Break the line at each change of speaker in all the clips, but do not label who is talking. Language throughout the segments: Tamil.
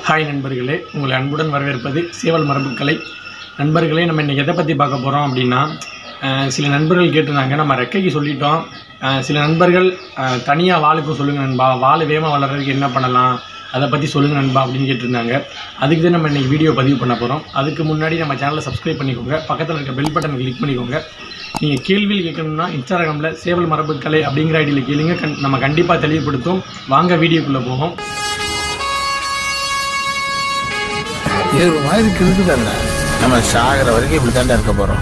ஹாய் நண்பர்களே உங்களை அன்புடன் வரவேற்பது சேவல் மரபுக்கலை நண்பர்களே நம்ம இன்றைக்கி எதை பற்றி பார்க்க போகிறோம் அப்படின்னா அஹ், சில நண்பர்கள் கேட்டிருந்தாங்க நம்ம ரெக்கைக்கு சொல்லிட்டோம் அஹ், சில நண்பர்கள் தனியாக வாளுக்கும் சொல்லுங்கள் நண்பா வாள் வேகமாக வளர்கிறதுக்கு என்ன பண்ணலாம் அதை பற்றி சொல்லுங்கள் நண்பா அப்படின்னு கேட்டிருந்தாங்க அதுக்கு தான் நம்ம இன்றைக்கி வீடியோ பதிவு பண்ண போகிறோம் அதுக்கு முன்னாடி நம்ம சேனலை சப்ஸ்கிரைப் பண்ணிக்கோங்க பக்கத்தில் இருக்க பெல் பட்டன் கிளிக் பண்ணிக்கோங்க நீங்கள் கேள்வியில் கேட்கணும்னா இன்ஸ்டாகிராமில் சேவல் மரபுக்கலை அப்படிங்கிற ஐடியில் கேளுங்க கண் நம்ம கண்டிப்பாக தெளிவுபடுத்தும் வாங்க வீடியோக்குள்ளே போவோம்
இது ஒரு மாதிரி கிருக்குதல்ல நம்ம சாகிற வரைக்கும் இப்படி தாண்டா இருக்க போறோம்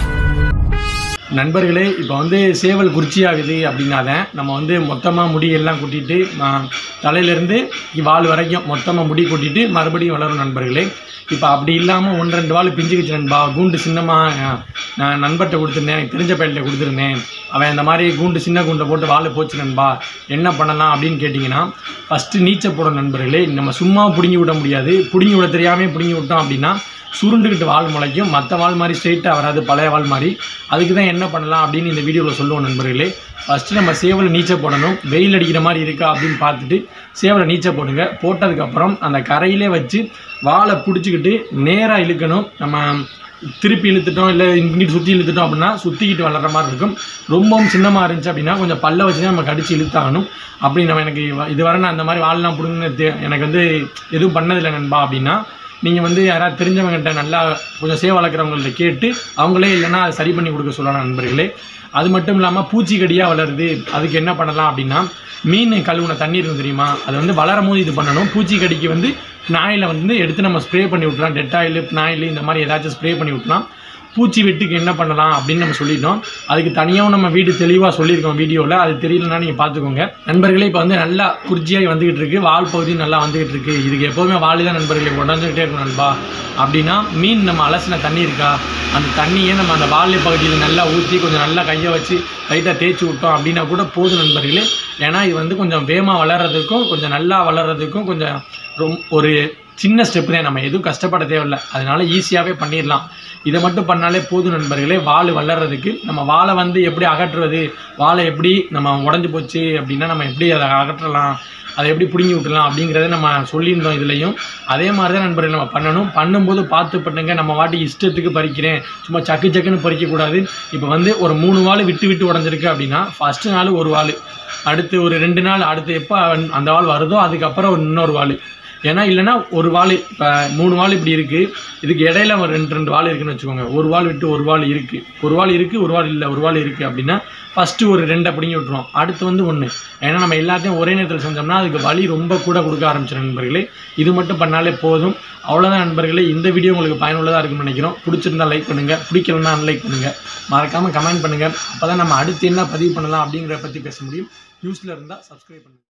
நண்பர்களே இப்போ வந்து சேவல் குறிச்சி ஆகுது அப்படின்னாதான் நம்ம வந்து மொத்தமாக முடியெல்லாம் கூட்டிட்டு ஆ, தலையிலேருந்து வால் வரைக்கும் மொத்தமாக முடி கூட்டிட்டு மறுபடியும் வளரும் நண்பர்களே இப்போ அப்படி இல்லாமல் ஒன்று ரெண்டு வால் பிஞ்சுக்கிச்சு நண்பா கூண்டு சின்னமாக நான் நண்பர்கிட்ட கொடுத்துருந்தேன் எனக்கு தெரிஞ்ச பையன்கிட்ட கொடுத்துருந்தேன் அவன் இந்த மாதிரி கூண்டு சின்ன கூண்டை போட்டு வால் போச்சு நண்பா என்ன பண்ணலாம் அப்படின்னு கேட்டிங்கன்னா ஃபஸ்ட்டு நீச்சல் போடும் நண்பர்களே நம்ம சும்மா பிடுங்கி விட முடியாது பிடுங்கி விட தெரியாமல் பிடுங்கி விட்டோம் அப்படின்னா சுருண்டுக்கிட்டு வால் முளைக்கும் மற்ற வால் மாதிரி ஸ்ட்ரெயிட்டாக வராது பழைய வால் மாதிரி அதுக்கு தான் என்ன பண்ணலாம் அப்படின்னு இந்த வீடியோவில் சொல்லுவோம் நண்பர்களே ஃபஸ்ட்டு நம்ம சேவலை நீச்சல் போடணும் வெயில் அடிக்கிற மாதிரி இருக்கா அப்படின்னு பார்த்துட்டு சேவலை நீச்சல் போடுங்க போட்டதுக்கப்புறம் அந்த கரையிலே வச்சு வாலை பிடிச்சிக்கிட்டு நேராக இழுக்கணும் நம்ம திருப்பி இழுத்துட்டோம் இல்லை இங்கிட்டு சுற்றி இழுத்துட்டோம் அப்படின்னா சுற்றிக்கிட்டு வளர்கிற மாதிரி இருக்கும் ரொம்பவும் சின்னமாக இருந்துச்சு அப்படின்னா கொஞ்சம் பல்ல வச்சு தான் நம்ம கடிச்சு இழுத்தாகணும் அப்படி நம்ம எனக்கு வ- இதுவரை நான் அந்த மாதிரி வால்லாம் பிடுங்க எனக்கு வந்து எதுவும் பண்ணதில்லை நண்பா அப்படின்னா நீங்கள் வந்து யாராவது தெரிஞ்சவங்ககிட்ட நல்லா கொஞ்சம் சேவை வளர்க்குறவங்கள்ட்ட கேட்டு அவங்களே இல்லைன்னா அதை சரி பண்ணி கொடுக்க சொல்லலாம் நண்பர்களே அது மட்டும் இல்லாமல் பூச்சிக்கடியாக வளருது அதுக்கு என்ன பண்ணலாம் அப்படின்னா மீன் கழுவுன தண்ணி இருக்கும் தெரியுமா அது வந்து வளரும் போது இது பண்ணணும் பூச்சிக்கடிக்கு வந்து நாயில் வந்து எடுத்து நம்ம ஸ்ப்ரே பண்ணி விட்றலாம் டெட்டாயில் நாயில் இந்த மாதிரி ஏதாச்சும் ஸ்ப்ரே பண்ணி விட்டலாம் பூச்சி வெட்டுக்கு என்ன பண்ணலாம் அப்படின்னு நம்ம சொல்லிட்டோம் அதுக்கு தனியாகவும் நம்ம வீடு தெளிவாக சொல்லியிருக்கோம் வீடியோவில் அது தெரியலன்னா நீங்கள் பார்த்துக்கோங்க நண்பர்களே இப்போ வந்து நல்லா குர்ஜியாகி வந்துகிட்டு இருக்கு வால் பகுதி நல்லா வந்துகிட்டு இருக்கு இதுக்கு எப்போதுமே வால் தான் நண்பர்களே உடஞ்சிக்கிட்டே இருக்கும் நண்பா அப்படின்னா மீன் நம்ம அலசின தண்ணி இருக்கா அந்த தண்ணியை நம்ம அந்த வால் பகுதியில் நல்லா ஊற்றி கொஞ்சம் நல்லா கையை வச்சு லைட்டாக தேய்ச்சி விட்டோம் அப்படின்னா கூட போதும் நண்பர்களே ஏன்னா இது வந்து கொஞ்சம் வேகமாக வளர்கிறதுக்கும் கொஞ்சம் நல்லா வளர்கிறதுக்கும் கொஞ்சம் ரொம் ஒரு சின்ன ஸ்டெப் தான் நம்ம எதுவும் கஷ்டப்பட தேவையில்லை அதனால ஈஸியாகவே பண்ணிடலாம் இதை மட்டும் பண்ணாலே போதும் நண்பர்களே வால் வளர்றதுக்கு நம்ம வாழை வந்து எப்படி அகற்றுறது வாழை எப்படி நம்ம உடஞ்சி போச்சு அப்படின்னா நம்ம எப்படி அதை அகற்றலாம் அதை எப்படி பிடுங்கி விட்டுலாம் அப்படிங்கிறத நம்ம சொல்லியிருந்தோம் இதுலேயும் அதே மாதிரி தான் நண்பர்கள் நம்ம பண்ணணும் பண்ணும்போது பார்த்து பண்ணுங்க நம்ம வாட்டி இஷ்டத்துக்கு பறிக்கிறேன் சும்மா சக்கு சக்குன்னு பறிக்கக்கூடாது இப்போ வந்து ஒரு மூணு வாள் விட்டு விட்டு உடஞ்சிருக்கு அப்படின்னா ஃபஸ்ட்டு நாள் ஒரு வாள் அடுத்து ஒரு ரெண்டு நாள் அடுத்து எப்போ அந்த வாள் வருதோ அதுக்கப்புறம் ஒரு இன்னொரு வாள் ஏன்னா இல்லைன்னா ஒரு வாள் இப்போ மூணு வாள் இப்படி இருக்குது இதுக்கு இடையில ஒரு ரெண்டு ரெண்டு வாள் இருக்குன்னு வச்சுக்கோங்க ஒரு வாள் விட்டு ஒரு வாள் இருக்குது ஒரு வாள் இருக்குது ஒரு வாள் இல்லை ஒரு வாள் இருக்குது அப்படின்னா ஃபஸ்ட்டு ஒரு ரெண்டை பிடிங்கி விட்டுருவோம் அடுத்து வந்து ஒன்று ஏன்னா நம்ம எல்லாத்தையும் ஒரே நேரத்தில் செஞ்சோம்னா அதுக்கு வலி ரொம்ப கூட கொடுக்க ஆரம்பிச்சிடும் நண்பர்களே இது மட்டும் பண்ணாலே போதும் அவ்வளோதான் நண்பர்களே இந்த வீடியோ உங்களுக்கு பயனுள்ளதாக இருக்கும்னு நினைக்கிறோம் பிடிச்சிருந்தா லைக் பண்ணுங்கள் பிடிக்கலன்னா அன்லைக் பண்ணுங்கள் மறக்காமல் கமெண்ட் பண்ணுங்கள் அப்போ தான் நம்ம அடுத்து என்ன பதிவு பண்ணலாம் அப்படிங்கிற பற்றி பேச முடியும் நியூஸில் இருந்தால் சப்ஸ்கிரைப் பண்ணுங்கள்